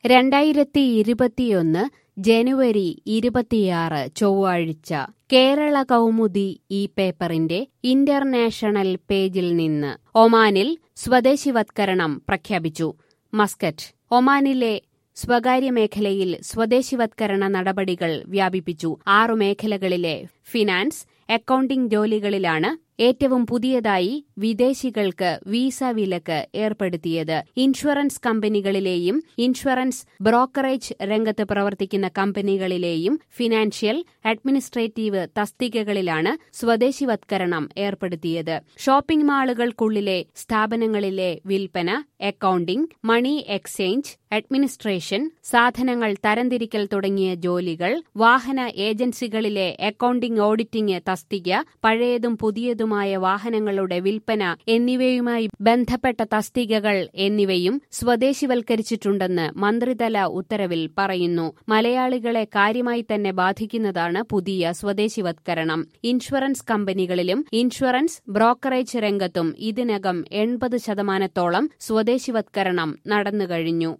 രണ്ടായിരത്തി ഇരുപത്തിയൊന്ന് ജനുവരി ഇരുപത്തിയാറ് ചൊവ്വാഴ്ച കേരള കൗമുദി ഈ പേപ്പറിന്റെ ഇന്റർനാഷണൽ പേജിൽ നിന്ന് ഒമാനിൽ സ്വദേശിവത്കരണം പ്രഖ്യാപിച്ചു മസ്കറ്റ് ഒമാനിലെ സ്വകാര്യ മേഖലയിൽ സ്വദേശിവത്കരണ നടപടികൾ വ്യാപിപ്പിച്ചു ആറു മേഖലകളിലെ ഫിനാൻസ് അക്കൌണ്ടിംഗ് ജോലികളിലാണ് ഏറ്റവും പുതിയതായി വിദേശികൾക്ക് വീസ വിലക്ക് ഏർപ്പെടുത്തിയത് ഇൻഷുറൻസ് കമ്പനികളിലെയും ഇൻഷുറൻസ് ബ്രോക്കറേജ് രംഗത്ത് പ്രവർത്തിക്കുന്ന കമ്പനികളിലെയും ഫിനാൻഷ്യൽ അഡ്മിനിസ്ട്രേറ്റീവ് തസ്തികകളിലാണ് സ്വദേശിവത്കരണം ഏർപ്പെടുത്തിയത് ഷോപ്പിംഗ് മാളുകൾക്കുള്ളിലെ സ്ഥാപനങ്ങളിലെ വിൽപ്പന അക്കൌണ്ടിംഗ് മണി എക്സ്ചേഞ്ച് അഡ്മിനിസ്ട്രേഷൻ സാധനങ്ങൾ തരംതിരിക്കൽ തുടങ്ങിയ ജോലികൾ വാഹന ഏജൻസികളിലെ അക്കൌണ്ടിംഗ് ഓഡിറ്റിംഗ് തസ്തിക പഴയതും പുതിയതുമായ വാഹനങ്ങളുടെ വിൽപ്പന എന്നിവയുമായി ബന്ധപ്പെട്ട തസ്തികകൾ എന്നിവയും സ്വദേശിവൽക്കരിച്ചിട്ടുണ്ടെന്ന് മന്ത്രിതല ഉത്തരവിൽ പറയുന്നു മലയാളികളെ കാര്യമായി തന്നെ ബാധിക്കുന്നതാണ് പുതിയ സ്വദേശിവത്കരണം ഇൻഷുറൻസ് കമ്പനികളിലും ഇൻഷുറൻസ് ബ്രോക്കറേജ് രംഗത്തും ഇതിനകം എൺപത് ശതമാനത്തോളം സ്വദേശിവത്കരണം നടന്നുകഴിഞ്ഞു